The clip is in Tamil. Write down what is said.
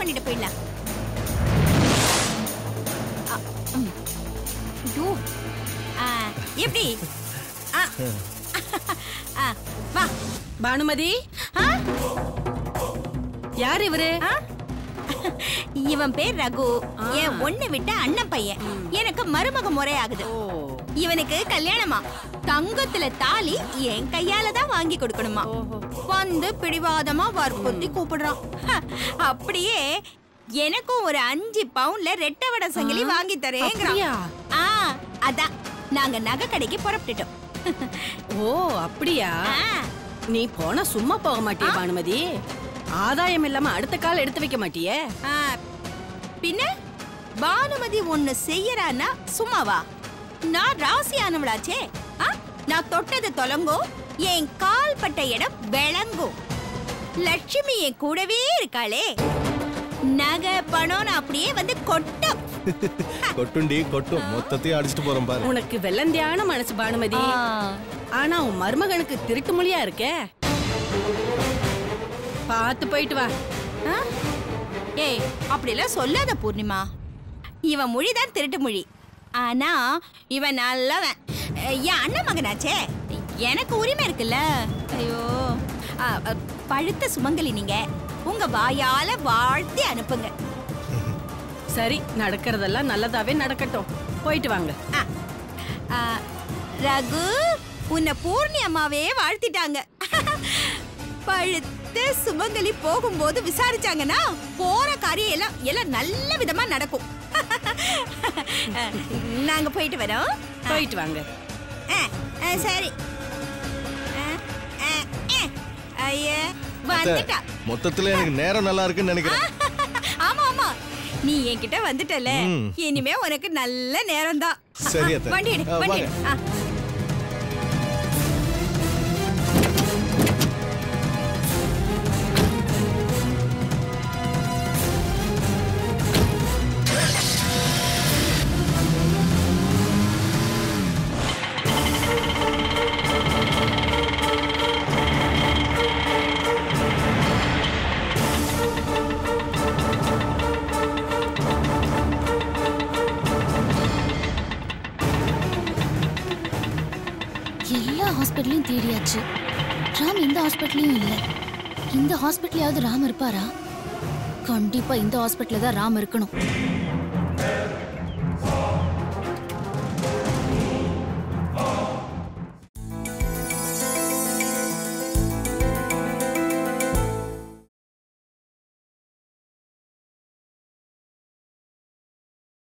பண்ணிட்டு போயிடலாம் அ, ம். ஐயோ. ஆ, எப்படி ஆ. ஆ, வா பானுமதி ஆ, யார் இவரு ஆ. இவன் பேர் ரகு என் ஒண்ணு விட்ட அண்ணன் பையன் எனக்கு மருமக முறையாகுது ஓ இவனுக்கு கல்யாணமா தங்கத்துல தாலி என் கையால தான் வாங்கி கொடுக்கணுமா வந்து பிடிவாதமா வற்புறுத்தி கூப்பிடுறான் ஹ, அப்படியே எனக்கும் ஒரு அஞ்சு பவுன்ல ரெட்டை வடை சங்கிலி வாங்கி தரேங்கிறான் அப்படியா? ஆ அதான் நாங்க நகை கடைக்கு புறப்பட்டுட்டோம் ஓ அப்படியா ஆ, நீ போனா சும்மா போக மாட்டியே பானுமதி ஆதாயம் இல்லாம அடுத்த கால் எடுத்து வைக்க மாட்டியே ஆ, பின்ன பானுமதி ஒண்ணு செய்யறானா சும்மாவா நான் ராசியானவளாச்சே ஆ, நான் தொட்டது தொலங்கும் என் கால் பட்ட இடம் விளங்கும் லட்சுமி என் கூடவே இருக்காளே நகை பணம் அப்படியே வந்து கொட்டும் கொட்டுண்டி கொட்டும் மொத்தத்தையும் அடிச்சிட்டு போறோம் பாரு உனக்கு வெள்ளந்தியான மனசு பானுமதி ஆனா உன் மருமகனுக்கு திருட்டு மொழியா இருக்கே பார்த்து போயிட்டு வா ஆ? ஏய் அப்படிலாம் சொல்லாத பூர்ணிமா இவன் மொழிதான் திருட்டு மொழி ஆனா இவன் நல்லவன் அஹ், என் அண்ணன் மகனாச்சே எனக்கு உரிமை இருக்குல்ல ஐயோ ஆ, அ, பழுத்த சுமங்கலி நீங்க உங்க வாயால வாழ்த்தி அனுப்புங்க சரி நடக்கிறதெல்லாம் நல்லதாவே நடக்கட்டும் போயிட்டு வாங்க ஆ. ஆ, ரகு உன்னை பூர்ணி அம்மாவே வாழ்த்திட்டாங்க பழுத்த சுமங்கலி போகும்போது விசாரிச்சாங்கன்னா போற காரியம் எல்லாம் எல்லாம் நல்ல விதமா நடக்கும் நாங்க போயிட்டு வரோம் போயிட்டு வாங்க ஆ, ஆ, சரி ஆ, ஆ, ஆ. ஐயே வந்துட்டா மொத்தத்துல எனக்கு நேரம் நல்லா இருக்குன்னு நினைக்கிறேன் ஆமா ஆமா நீ என்கிட்ட வந்துட்டல ம். இனிமே உனக்கு நல்ல நேரம் தான் சரி, அத்தை. வண்டி எடு ஆ, வண்டி வாங்க. எடு. ஆ. எல்லா ஹாஸ்பிட்டலையும் தேடியாச்சு ராம் எந்த ஹாஸ்பிட்டலையும் இல்லை இந்த ஹாஸ்பிட்டலையாவது ராம் இருப்பாரா கண்டிப்பா இந்த ஹாஸ்பிட்டல்ல தான் ராம் இருக்கணும்